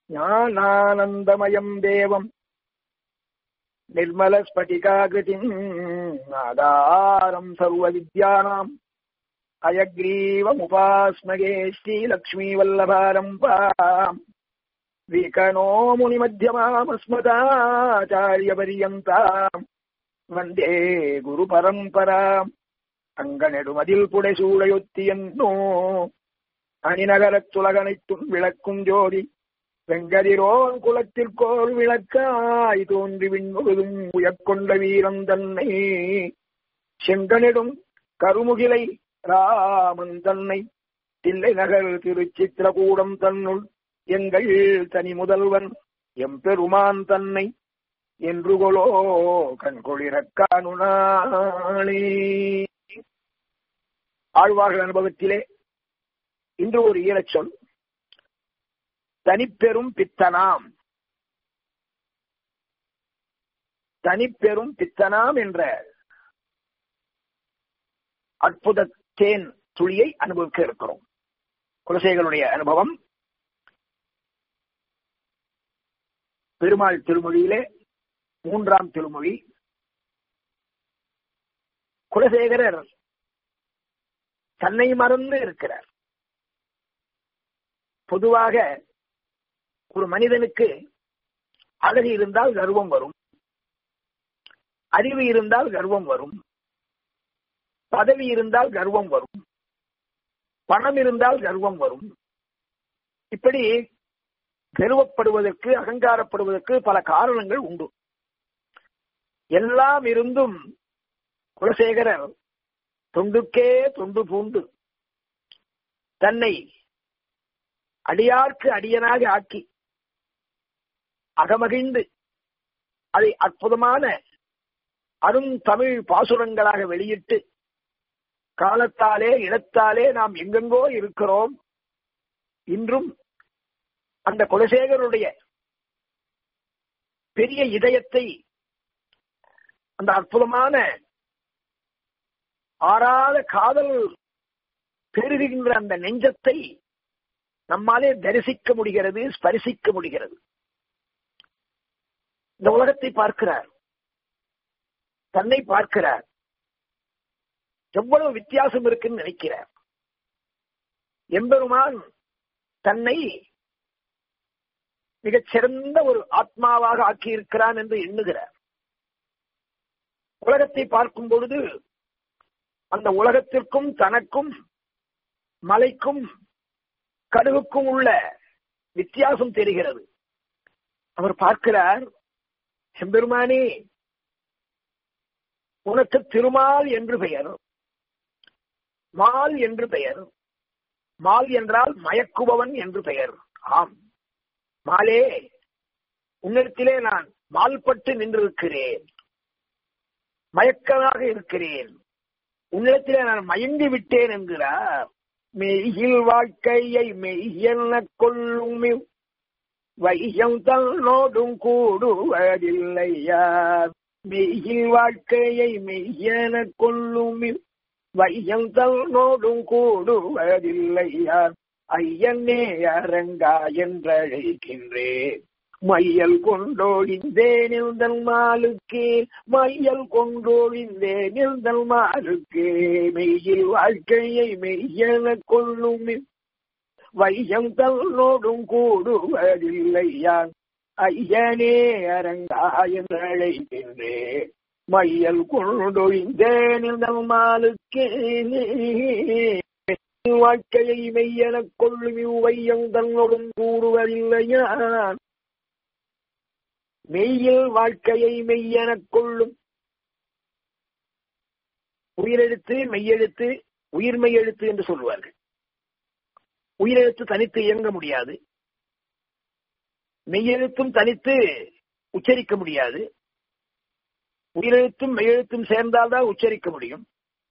ஞானானந்தமயம் தேவம் निर्मलस्फटिकाकृतिम् आधारम् सर्वविद्यानाम् अयग्रीवमुपास्मगे श्रीलक्ष्मीवल्लभारम्पाम् विकनो मुनिमध्यमामस्मदाचार्यपर्यन्ताम् वन्दे गुरुपरम्पराम् அங்கனெடுமதில் புடைசூடையொத்தியன்னோ அணிநகரத்துலகனைத்தும் விளக்கும் ஜோதி வெங்கதிரோன் குலத்திற்கோர் விளக்காய் தோன்றி விண்முழுதும் உயக்கொண்ட வீரம் தன்னை செங்கனிடும் கருமுகிலை ராமன் தன்னை தில்லை நகர் திருச்சித்திரகூடம் தன்னுள் எங்கள் தனி முதல்வன் எம்பெருமான் தன்னை என்று கொலோ கண்கொளிரக்கானுனாளே ஆழ்வார்கள் அனுபவத்திலே இன்று ஒரு ஈரச் சொல் தனிப்பெரும் பித்தனாம் தனிப்பெரும் பித்தனாம் என்ற அற்புத தேன் துளியை அனுபவிக்க இருக்கிறோம் குலசேகருடைய அனுபவம் பெருமாள் திருமொழியிலே மூன்றாம் திருமொழி குலசேகரர் தன்னை மறந்து இருக்கிறார் பொதுவாக ஒரு மனிதனுக்கு அழகு இருந்தால் கர்வம் வரும் அறிவு இருந்தால் கர்வம் வரும் பதவி இருந்தால் கர்வம் வரும் பணம் இருந்தால் கர்வம் வரும் இப்படி கர்வப்படுவதற்கு அகங்காரப்படுவதற்கு பல காரணங்கள் உண்டு எல்லாம் இருந்தும் குலசேகரர் தொண்டுக்கே தொண்டு பூண்டு தன்னை அடியார்க்கு அடியனாக ஆக்கி அகமகிழ்ந்து அதை அற்புதமான அரும் தமிழ் பாசுரங்களாக வெளியிட்டு காலத்தாலே இடத்தாலே நாம் எங்கெங்கோ இருக்கிறோம் இன்றும் அந்த குலசேகருடைய பெரிய இதயத்தை அந்த அற்புதமான ஆறாத காதல் பெருகுகின்ற அந்த நெஞ்சத்தை நம்மாலே தரிசிக்க முடிகிறது ஸ்பரிசிக்க முடிகிறது இந்த உலகத்தை பார்க்கிறார் தன்னை பார்க்கிறார் எவ்வளவு வித்தியாசம் இருக்குன்னு நினைக்கிறார் எம்பெருமான் தன்னை மிகச் சிறந்த ஒரு ஆத்மாவாக ஆக்கியிருக்கிறான் என்று எண்ணுகிறார் உலகத்தை பார்க்கும் பொழுது அந்த உலகத்திற்கும் தனக்கும் மலைக்கும் கடுகுக்கும் உள்ள வித்தியாசம் தெரிகிறது அவர் பார்க்கிறார் செம்பெருமானே உனக்கு திருமால் என்று பெயர் மால் என்று பெயர் மால் என்றால் மயக்குபவன் என்று பெயர் ஆம் மாலே உன்னிடத்திலே நான் மால்பட்டு நின்றிருக்கிறேன் மயக்கமாக இருக்கிறேன் உன்னிடத்திலே நான் மயங்கி விட்டேன் என்கிறார் மெய்யில் வாழ்க்கையை மெய்யென்ன கொள்ளும் வையம் தன்னோடும் கூடுவதில்லையார் மெய்யில் வாழ்க்கையை மெய்யென கொள்ளும் வையம் தன்னோடும் கூடுவதில்லையார் ஐயனே அரங்கா என்றழைக்கின்றேன் மையல் கொண்டோழிந்தேன் எழுந்தல் மாலுக்கே மையல் கொண்டோழிந்தேன் எழுந்தல் மாலுக்கே மெய்யில் வாழ்க்கையை மெய்யென கொள்ளும் வையம் தன்னோடும் கூடுவதில்லையான் ஐயனே அரங்கா என்று அழைக்கின்றேன் மையல் கொண்டொழிந்தேன் எழுந்தல் மாலுக்கே வாழ்க்கையை மெய்யெனக் கொள்ளும் வையம் தன்னோடும் கூடுவதில்லையான் மெய்யில் வாழ்க்கையை மெய்யெனக் கொள்ளும் உயிரெழுத்து மெய்யெழுத்து உயிர்மெய் எழுத்து என்று சொல்லுவார்கள் உயிரெழுத்து தனித்து இயங்க முடியாது மெய்யெழுத்தும் தனித்து உச்சரிக்க முடியாது உயிரெழுத்தும் மெய்யெழுத்தும் சேர்ந்தால்தான் உச்சரிக்க முடியும்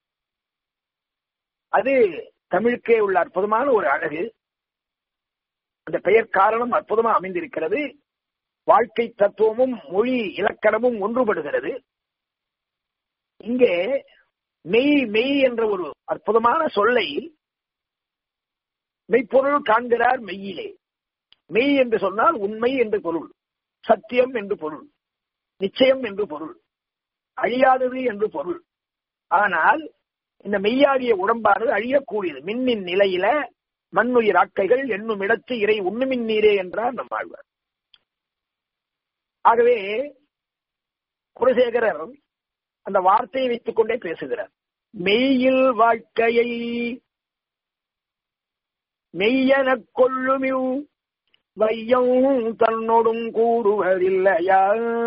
அது தமிழுக்கே உள்ள அற்புதமான ஒரு அழகு அந்த பெயர் காரணம் அற்புதமா அமைந்திருக்கிறது வாழ்க்கை தத்துவமும் மொழி இலக்கணமும் ஒன்றுபடுகிறது இங்கே மெய் மெய் என்ற ஒரு அற்புதமான சொல்லை மெய்ப்பொருள் காண்கிறார் மெய்யிலே மெய் என்று சொன்னால் உண்மை என்று பொருள் சத்தியம் என்று பொருள் நிச்சயம் என்று பொருள் அழியாதது என்று பொருள் ஆனால் இந்த மெய்யாகிய உடம்பானது அழியக்கூடியது மின்னின் நிலையில மண்ணுயிர் ஆக்கைகள் என்னும் இடத்து இறை உண்ணுமின் நீரே என்றார் நம்மாழ்வார் ஆகவே குலசேகரர் அந்த வார்த்தையை வைத்துக் கொண்டே பேசுகிறார் மெய்யில் வாழ்க்கையை மெய்யெனக் கொள்ளுமிவ் வையம் தன்னோடும் கூடுவதில்லையா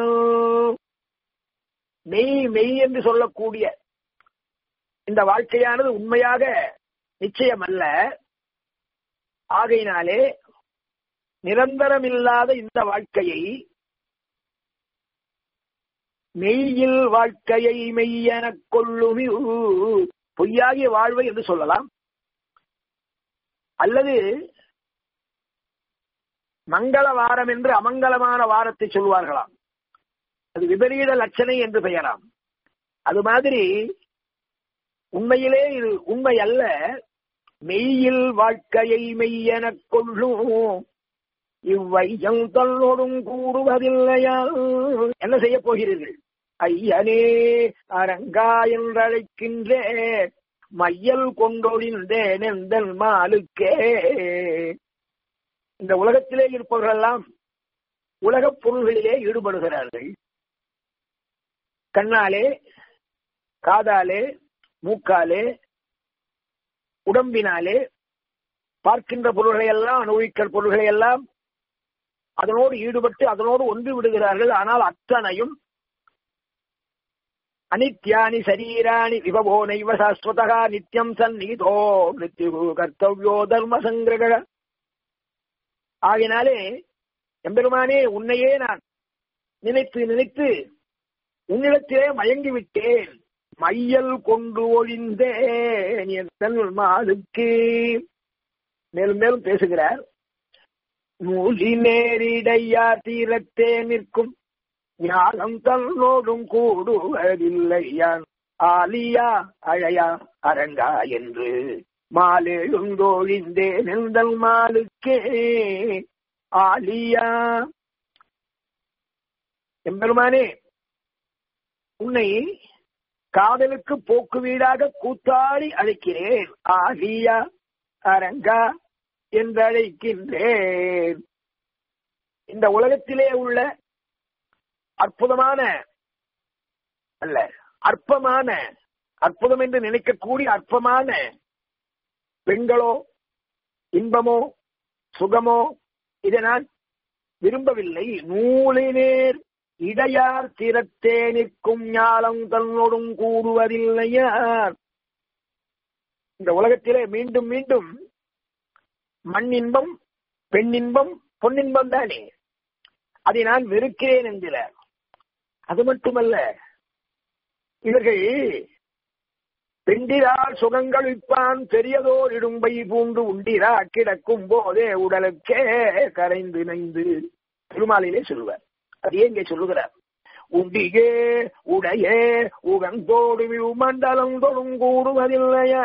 மெய் மெய் என்று சொல்லக்கூடிய இந்த வாழ்க்கையானது உண்மையாக நிச்சயம் அல்ல ஆகையினாலே நிரந்தரமில்லாத இந்த வாழ்க்கையை மெய்யில் வாழ்க்கையை மெய்யெனக் கொள்ளுமி பொய்யாகிய வாழ்வை என்று சொல்லலாம் அல்லது மங்கள வாரம் என்று அமங்கலமான வாரத்தை சொல்வார்களாம் அது விபரீத லட்சணை என்று பெயராம் அது மாதிரி உண்மையிலே இது உண்மை அல்ல மெய்யில் வாழ்க்கையை மெய்யெனக் கொள்ளும் இவ்வையம் தன்னோடும் கூடுவதில்லையா என்ன செய்ய போகிறீர்கள் ஐயனே அரங்கா என்றழைக்கின்றே மையல் கொண்டொழிந்தேன் எந்தன் மாலுக்கே இந்த உலகத்திலே இருப்பவர்களெல்லாம் உலகப் பொருள்களிலே ஈடுபடுகிறார்கள் கண்ணாலே காதாலே மூக்காலே உடம்பினாலே பார்க்கின்ற பொருள்களை எல்லாம் அனுபவிக்கிற பொருள்களை எல்லாம் அதனோடு ஈடுபட்டு அதனோடு ஒன்று விடுகிறார்கள் ஆனால் அத்தனையும் அனித்யானி சரீராணி விபவோ நைவ சாஸ்வதா நித்தியம் சந்நிதோ மிருத்யு கர்த்தவியோ தர்ம சங்கிரக ஆகினாலே எம்பெருமானே உன்னையே நான் நினைத்து நினைத்து உன்னிடத்திலே மயங்கி விட்டேன் மையல் கொண்டு ஒழிந்தேன் என் மாலுக்கு மேலும் மேலும் பேசுகிறார் நூலி நேரிடையா தீரத்தே நிற்கும் ஞானம் தன்னோடும் கூடுவதில்லையான் ஆலியா அழையா அரங்கா என்று மாலெழுந்தோழிந்தே நெந்தல் மாலுக்கே ஆலியா எம்பெருமானே உன்னை காதலுக்கு போக்கு வீடாக கூத்தாடி அழைக்கிறேன் ஆலியா அரங்கா என்று அழைக்கின்றேன் இந்த உலகத்திலே உள்ள அற்புதமான அல்ல அற்பமான அற்புதம் என்று நினைக்கக்கூடிய அற்பமான பெண்களோ இன்பமோ சுகமோ இதை நான் விரும்பவில்லை நூலினேர் இடையார் திறத்தே நிற்கும் ஞாலம் தன்னோடும் கூடுவதில்லையார் இந்த உலகத்திலே மீண்டும் மீண்டும் மண் இன்பம் பெண்ணின்பம் பொன்னின்பம் தானே அதை நான் வெறுக்கிறேன் என்கிறார் அது மட்டுமல்ல இவர்கள் பெண்டிரால் சுகங்கள் விற்பான் பெரியதோர் இடும்பை பூண்டு உண்டிரா கிடக்கும் போதே உடலுக்கே கரைந்து நைந்து திருமாலிலே சொல்லுவார் அதையே இங்கே சொல்லுகிறார் உண்டியே உடையே உகந்தோடு மண்டலம் தொடும் கூடுவதில்லையா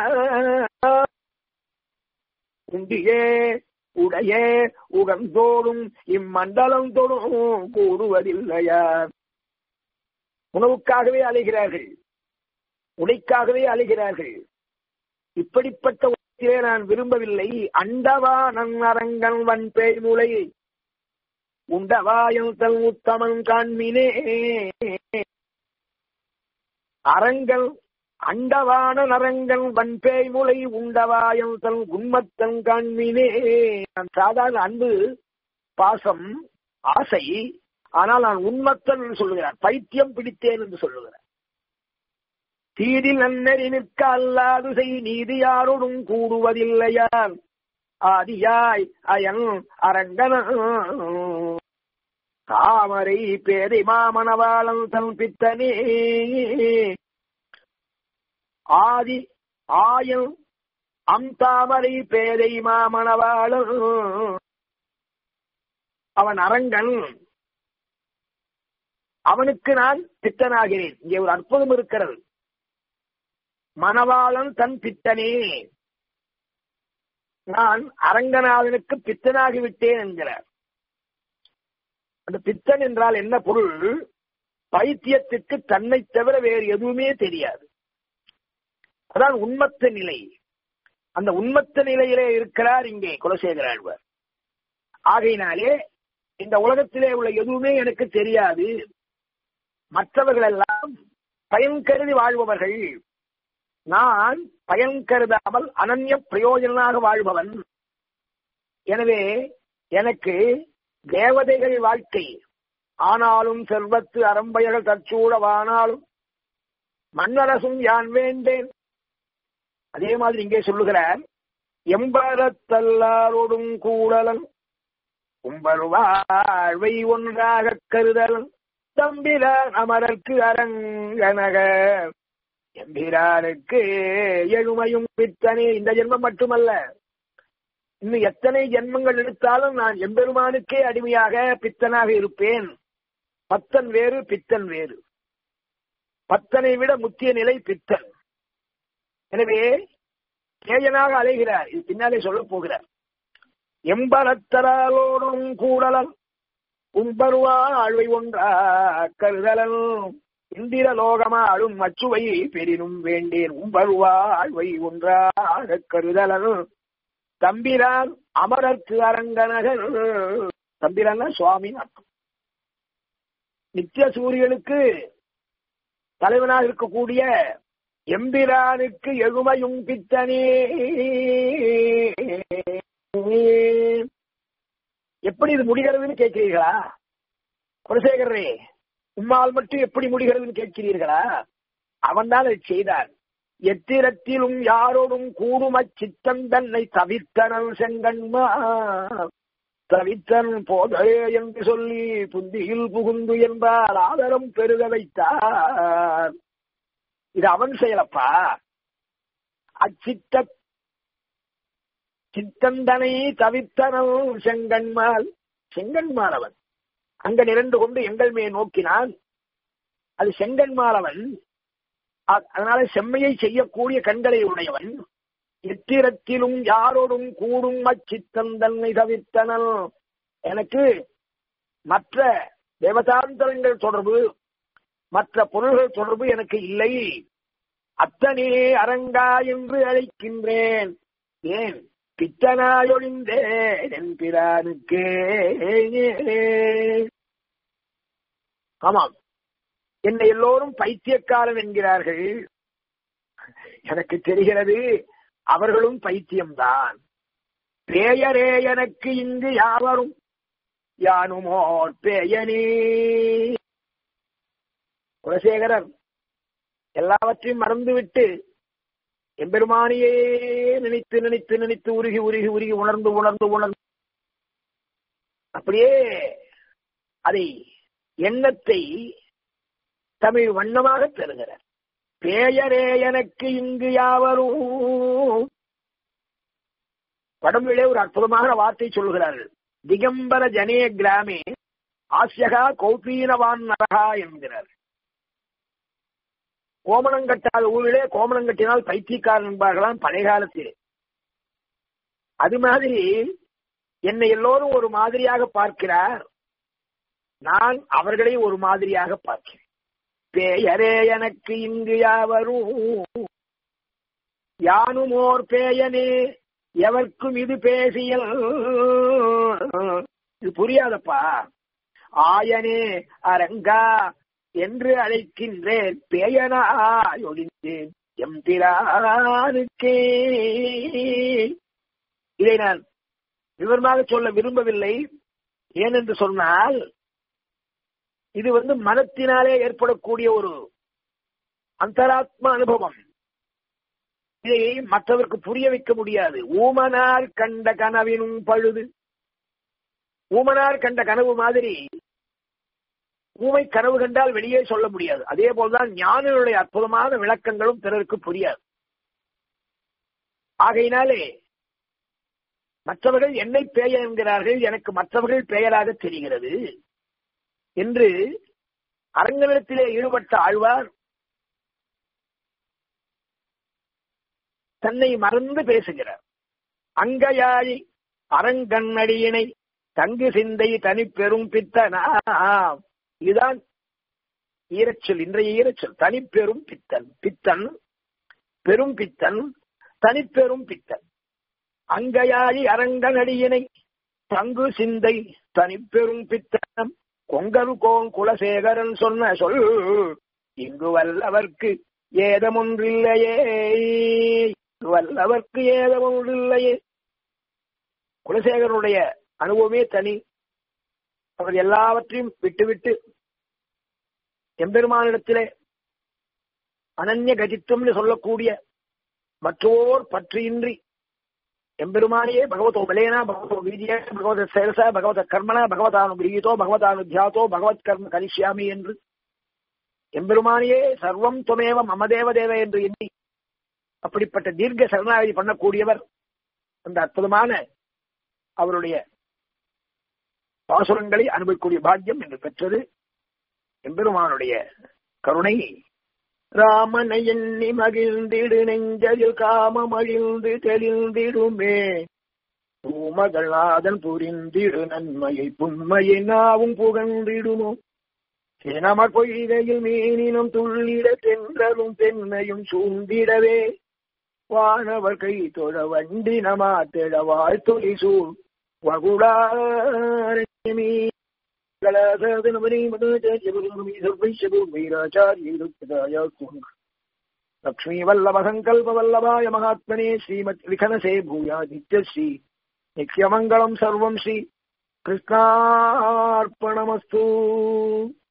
உண்டியே உடையே உகந்தோடும் இம்மண்டலம் தொடும் கூடுவதில்லையா உணவுக்காகவே அலைகிறார்கள் உடைக்காகவே அலைகிறார்கள் இப்படிப்பட்ட உலகத்திலே நான் விரும்பவில்லை அண்டவா நன்னரங்கன் வன் பேய் மூளை உண்டவாயல் தல் உத்தமன் காண்மினே அரங்கல் அண்டவான நரங்கன் வன்பேய் முளை உண்டவாயல் தன் உண்மத்தன் காண்மினே நான் சாதாரண அன்பு பாசம் ஆசை ஆனால் நான் உண்மத்தன் என்று சொல்லுகிறார் பைத்தியம் பிடித்தேன் என்று சொல்லுகிறார் தீதில் நன்னறி நிற்க அல்லாது செய் நீதி யாரோடும் கூடுவதில்லையான் ஆதியாய் அயன் அரங்கன தாமரை பேதை மாமணவாளன் தன் பித்தனே ஆதி ஆயல் அம் தாமரை பேதை மாமணவாளன் அவன் அரங்கன் அவனுக்கு நான் பித்தனாகிறேன் இங்கே ஒரு அற்புதம் இருக்கிறது மணவாளன் தன் பித்தனே நான் அரங்கநாதனுக்கு பித்தனாகி விட்டேன் என்கிறார் பித்தன் என்றால் என்ன பொருள் பைத்தியத்திற்கு தன்னை தவிர வேறு எதுவுமே தெரியாது அதான் உண்மத்த நிலை அந்த உண்மத்த நிலையிலே இருக்கிறார் இங்கே குலசேகர ஆழ்வார் ஆகையினாலே இந்த உலகத்திலே உள்ள எதுவுமே எனக்கு தெரியாது மற்றவர்கள் எல்லாம் பயன் கருதி வாழ்பவர்கள் நான் பயன் கருதாமல் அனன்ய பிரயோஜனாக வாழ்பவன் எனவே எனக்கு தேவதைகள் வாழ்க்கை ஆனாலும் செல்வத்து அறம்பயர்கள் தற்சூழவானாலும் மன்னரசும் யான் வேண்டேன் அதே மாதிரி இங்கே சொல்லுகிறார் எம்பரத்தல்லாரோடும் கூடலன் உம்பர் வாழ்வை ஒன்றாக கருதல் தம்பிரான் அமரர்க்கு அரங்கனக எம்பிரானுக்கு எழுமையும் பித்தனே இந்த ஜென்மம் மட்டுமல்ல இன்னும் எத்தனை ஜென்மங்கள் எடுத்தாலும் நான் எம்பெருமானுக்கே அடிமையாக பித்தனாக இருப்பேன் பத்தன் வேறு பித்தன் வேறு பத்தனை விட முக்கிய நிலை பித்தன் எனவே கேயனாக அலைகிறார் இது பின்னாலே சொல்ல போகிறார் எம்பரத்தராலோடும் கூடலன் உம்பருவா ஆழ்வை ஒன்றா கருதலன் இந்திர லோகமாளும் மச்சுவை பெரினும் வேண்டேன் உம்பருவா ஆழ்வை ஒன்றாக கருதலன் தம்பிரான் அமரர்க்கு அரங்கனகர் தம்பிரான் சுவாமி அர்த்தம் நித்திய சூரியனுக்கு தலைவனாக இருக்கக்கூடிய எம்பிரானுக்கு எழுமையும் பித்தனே எப்படி இது முடிகிறதுன்னு கேட்கிறீர்களா குலசேகரே உம்மால் மட்டும் எப்படி முடிகிறதுன்னு கேட்கிறீர்களா அவன் தான் அதை செய்தான் எத்திரத்திலும் யாரோடும் கூடும் அச்சித்தம் தன்னை தவித்தனல் செங்கண்மா தவித்தன் போதே என்று சொல்லி புந்தியில் புகுந்து என்பார் ஆதரம் பெருக வைத்தார் இது அவன் செயலப்பா அச்சித்த சித்தந்தனை தவித்தனல் செங்கண்மால் செங்கண்மால் அவன் அங்க நிரண்டு கொண்டு எங்கள் மே நோக்கினான் அது செங்கண்மால் அவன் அதனால செம்மையை செய்யக்கூடிய கண்களை உடையவன் எத்திரத்திலும் யாரோடும் கூடும் அச்சித்தம் தன்னை தவிர்த்தனல் எனக்கு மற்ற தேவதாந்தரங்கள் தொடர்பு மற்ற பொருள்கள் தொடர்பு எனக்கு இல்லை அத்தனே அரங்கா என்று அழைக்கின்றேன் ஏன் பித்தனாயொழிந்தேன் என் பிரானுக்கே ஆமாம் என்னை எல்லோரும் பைத்தியக்காரன் என்கிறார்கள் எனக்கு தெரிகிறது அவர்களும் பைத்தியம்தான் பேயரே எனக்கு இங்கு யாவரும் யானுமோர் பேயனே குலசேகரர் எல்லாவற்றையும் மறந்துவிட்டு எம்பெருமானியே நினைத்து நினைத்து நினைத்து உருகி உருகி உருகி உணர்ந்து உணர்ந்து உணர்ந்து அப்படியே அதை எண்ணத்தை தமிழ் வண்ணமாக தருகிறார் பேயரே எனக்கு இங்கு யாவரும் படம்பிலே ஒரு அற்புதமான வார்த்தை சொல்கிறார்கள் திகம்பர ஜனே கிராமே ஆசியகா கௌபீனவான் நரகா என்கிறார் கோமணம் கட்டாத ஊரிலே கோமணம் கட்டினால் பைத்தியக்காரன் என்பார்களாம் பழைய காலத்திலே அது மாதிரி என்னை எல்லோரும் ஒரு மாதிரியாக பார்க்கிறார் நான் அவர்களை ஒரு மாதிரியாக பார்க்கிறேன் பேயரே எனக்கு இங்கு யாவரும் யானுமோர் பேயனே எவர்க்கும் இது பேசியல் இது புரியாதப்பா ஆயனே அரங்கா என்று அழைக்கின்றேன் பேயனாயொழிந்தேன் எம்பிரானுக்கே இதை நான் விவரமாக சொல்ல விரும்பவில்லை ஏனென்று சொன்னால் இது வந்து மனத்தினாலே ஏற்படக்கூடிய ஒரு அந்தராத்ம அனுபவம் இதை மற்றவருக்கு புரிய வைக்க முடியாது ஊமனார் கண்ட கனவினும் பழுது ஊமனார் கண்ட கனவு மாதிரி ஊமை கனவு கண்டால் வெளியே சொல்ல முடியாது அதே போல்தான் ஞானிகளுடைய அற்புதமான விளக்கங்களும் பிறருக்கு புரியாது ஆகையினாலே மற்றவர்கள் என்னை பெயர் என்கிறார்கள் எனக்கு மற்றவர்கள் பெயராக தெரிகிறது என்று அரங்கனிடத்திலே ஈடுபட்ட ஆழ்வார் தன்னை மறந்து பேசுகிறார் அங்கையாய் அரங்கண்ணடியினை தங்கு சிந்தை தனி பெரும் பித்தனா இதுதான் ஈரச்சொல் இன்றைய ஈரச்சொல் தனி பெரும் பித்தன் பித்தன் பெரும் பித்தன் தனிப்பெரும் பித்தன் அங்கையாயி அரங்கனடியினை தங்கு சிந்தை தனிப்பெரும் பித்தனம் கொங்கரு கோன் குலசேகரன் சொன்ன சொல் இங்கு வல்லவர்க்கு ஏதமொன்றில்லையே இங்கு வல்லவர்க்கு ஏதமொன்றில்லையே குலசேகரனுடைய அனுபவமே தனி அவர் எல்லாவற்றையும் விட்டுவிட்டு எம்பெருமானிடத்திலே அனன்ய கதித்துவம்னு சொல்லக்கூடிய மற்றோர் பற்றியின்றி எம்பெருமானியே பகவதோ பலேனா பகவதோ வீதிய பகவத சேரச பகவத கர்மண பகவதானுகிரகீதோ பகவதானுத்தியாத்தோ பகவத் கர்ம கரிஷ்யாமி என்று எம்பெருமானியே சர்வம் துமேவ மமதேவ தேவ என்று எண்ணி அப்படிப்பட்ட தீர்க்க சரணாகதி பண்ணக்கூடியவர் அந்த அற்புதமான அவருடைய பாசுரங்களை அனுபவிக்கூடிய பாக்கியம் என்று பெற்றது எம்பெருமானுடைய கருணை ராமனை எண்ணி மகிழ்ந்திடு நெஞ்சதில் காமம் அழிந்து தெளிந்திடுமே பூமகளாதன் புரிந்திடு நன்மையை புண்மையை நாவும் புகழ்ந்திடுமோ சினமர் பொய்கையில் மீனினும் துள்ளிட தென்றலும் தென்னையும் சூழ்ந்திடவே வானவர் கை தொழ வண்டி நமாத்திட வாழ்த்தொலி சூழ் வகுடாரமீ லக்ஷ்மீ வல்லப சங்கல்ப வல்லபாய மகாத்மனே ஸ்ரீமத் விகனசே பூயா நித்யஸ்ரீ நித்யமங்கலம் சர்வம் ஸ்ரீ கிருஷ்ணார்ப்பணமஸ்து